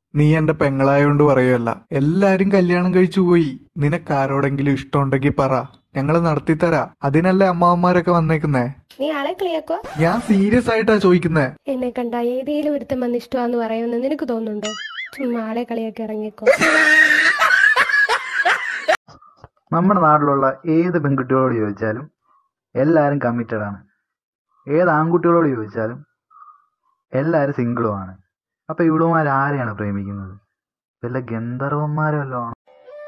നീ എന്റെ പെങ്ങളായോണ്ട് പറയുമല്ല എല്ലാരും കല്യാണം കഴിച്ചു പോയി നിനക്കാരോടെങ്കിലും ഇഷ്ടമുണ്ടെങ്കിൽ പറ ഞങ്ങള് നടത്തിത്തരാ അതിനല്ലേ അമ്മാവന്മാരൊക്കെ വന്നേക്കുന്നേ നീ ആളെ കളിയാക്കുക ഞാൻ സീരിയസ് ആയിട്ടാ ചോദിക്കുന്നേ എന്നെ കണ്ട ഏതെങ്കിലും ഒരുത്തൻ വന്ന് ഇഷ്ടമാന്ന് പറയുമെന്ന് നിനക്ക് തോന്നുന്നുണ്ടോ ചുമ്മാ ആളെ കളിയൊക്കെ ഇറങ്ങിക്കോ നമ്മുടെ നാട്ടിലുള്ള ഏത് പെൺകുട്ടികളോട് ചോദിച്ചാലും എല്ലാവരും കമ്മിറ്റഡ് ആണ് ഏത് ആൺകുട്ടികളോട് ചോദിച്ചാലും എല്ലാവരും സിംഗിളുമാണ് അപ്പൊ ഇവിടുമാർ ആരെയാണ് പ്രേമിക്കുന്നത് വല്ല ഗന്ധർവന്മാരോ വല്ലതും ആണോ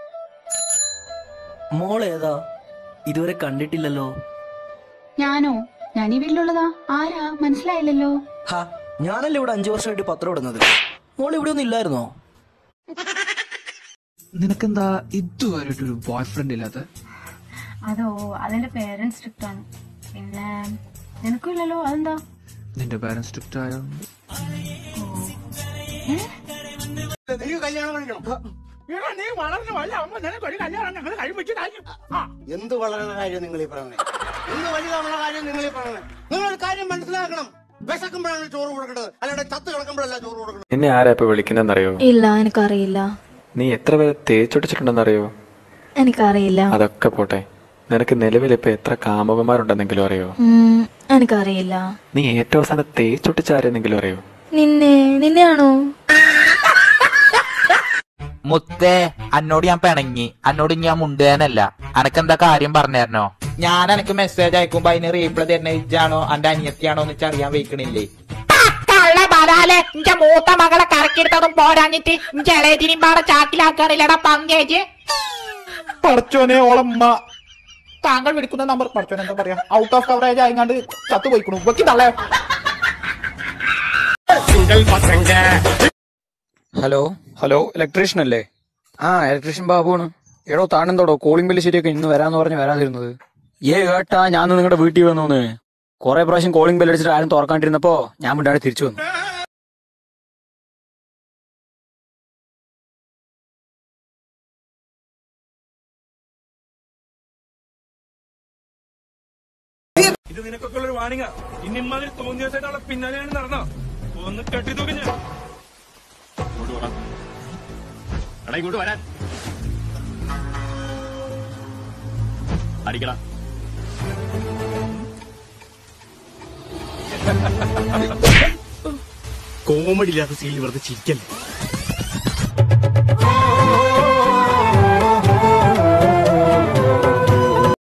മോൾ ഏതാ ഇതുവരെ കണ്ടിട്ടില്ലല്ലോ ഞാനോ ഞാൻ ഈ വീട്ടിലുള്ളതാ ആരാ മനസ്സിലായില്ലല്ലോ ഹാ ഞാനല്ലേ ഇവിടെ അഞ്ചു വർഷമായിട്ട് പത്രം ഇടുന്നത് മോൾ ഇവിടെ ഒന്നും ഇല്ലായിരുന്നോ നിനക്കെന്താ ഇതുവരെയായിട്ടൊരു ബോയ് ഫ്രണ്ട് ഇല്ലാത്ത അതോ അതെന്റെ പേരൻസ് സ്ട്രിക്റ്റ് ആണ് പിന്നെ നിനക്കും ഇല്ലല്ലോ അതെന്താ നിന്റെ പാരന്റ് സ്ട്രിക്റ്റ് ആയതുകൊണ്ട് എന്ത് വളരണ കാര്യം നിങ്ങൾ ഈ പറയണേ എന്ത് വലുതാവുന്ന കാര്യം നിങ്ങൾ ഈ പറയണേ നിങ്ങൾ ഒരു കാര്യം മനസ്സിലാക്കണം വിശക്കുമ്പോഴാണ് ചോറ് കൊടുക്കേണ്ടത് അല്ലാണ്ട് ചത്ത് കിടക്കുമ്പോഴല്ല ചോറ് കൊടുക്കുന്നത് നിന്നെ ആരാ ഇപ്പൊ വിളിക്കുന്നറിയോ ഇല്ല എനിക്കറിയില്ല നീ എത്ര പേരെ തേച്ചൊട്ടിച്ചിട്ടുണ്ടെന്നറിയോ എനിക്കറിയില്ല അതൊക്കെ പോട്ടെ നിനക്ക് നിലവിൽ ഇപ്പൊ എത്ര കാമുകന്മാരുണ്ടെന്നെങ്കിലും അറിയോ ഉം, എനിക്കറിയില്ല നീ ഏറ്റവും അവസാനം തേച്ചൊട്ടിച്ചാരെന്നെങ്കിലും അറിയോ നിന്നെ നിന്നെയാണോ മുത്തേ അന്നോട് ഞാൻ പിണങ്ങി അന്നോട് ഞാൻ മുണ്ടുകാനല്ല അനക്കെന്താ കാര്യം പറഞ്ഞായിരുന്നോ ഞാൻ എനക്ക് മെസ്സേജ് അയക്കുമ്പോ അതിന് റീപ്ലൈ തരുന്ന ഇജാണോ അന്റെ അനിയത്തിയാണോ എന്ന് അറിയാൻ വെക്കണില്ലേ ഇന്റെ മൂത്ത മകളെ കറക്കിയെടുത്തതും പോരാഞ്ഞിട്ട് ഇന്റെ ഇളയതിനും പാടെ ചാക്കിലാക്കാറില്ലടാ പങ്കേജ് പഠിച്ചോനെ ഓളമ്മ താങ്കൾ വിളിക്കുന്ന നമ്പർ പഠിച്ചോനെ എന്താ പറയാ ഔട്ട് ഓഫ് കവറേജ് ആയിങ്ങാണ്ട് ചത്തു പോയിക്കണു വെക്കി തള്ളേ ഹലോ ഹലോ ഇലക്ട്രീഷ്യൻ അല്ലേ ആ ഇലക്ട്രീഷ്യൻ ബാബുവാണ് എടോ താണെന്തോടോ കോളിംഗ് ബില്ല് ശരിയൊക്കെ ഇന്ന് വരാന്ന് പറഞ്ഞ് വരാതിരുന്നത് ഏ കേട്ടാ ഞാൻ നിങ്ങളുടെ വീട്ടിൽ വന്നു കുറെ പ്രാവശ്യം കോളിംഗ് ബെൽ അടിച്ചിട്ട് ആരും തുറക്കാണ്ടിരുന്നപ്പോ ഞാൻ വിടാതെ തിരിച്ചു വന്നു ഇത് നിനക്കൊക്കെ ഉള്ള ഒരു വാണിങ്ങ ഇനി ഇമ്മാതിരി തോന്നിയ ദിവസമായിട്ട് അവളെ പിന്നാലെയാണ് നടന്നോ ഒന്ന് കെട്ടി തൂക്കി ഞാൻ ഇങ്ങോട്ട് പോടാ എടാ ഇങ്ങോട്ട് വരാൻ അടിക്കടാ കോമഡി ഇല്ലാത്ത സീനിൽ വെറുതെ ചിരിക്കല്ലേ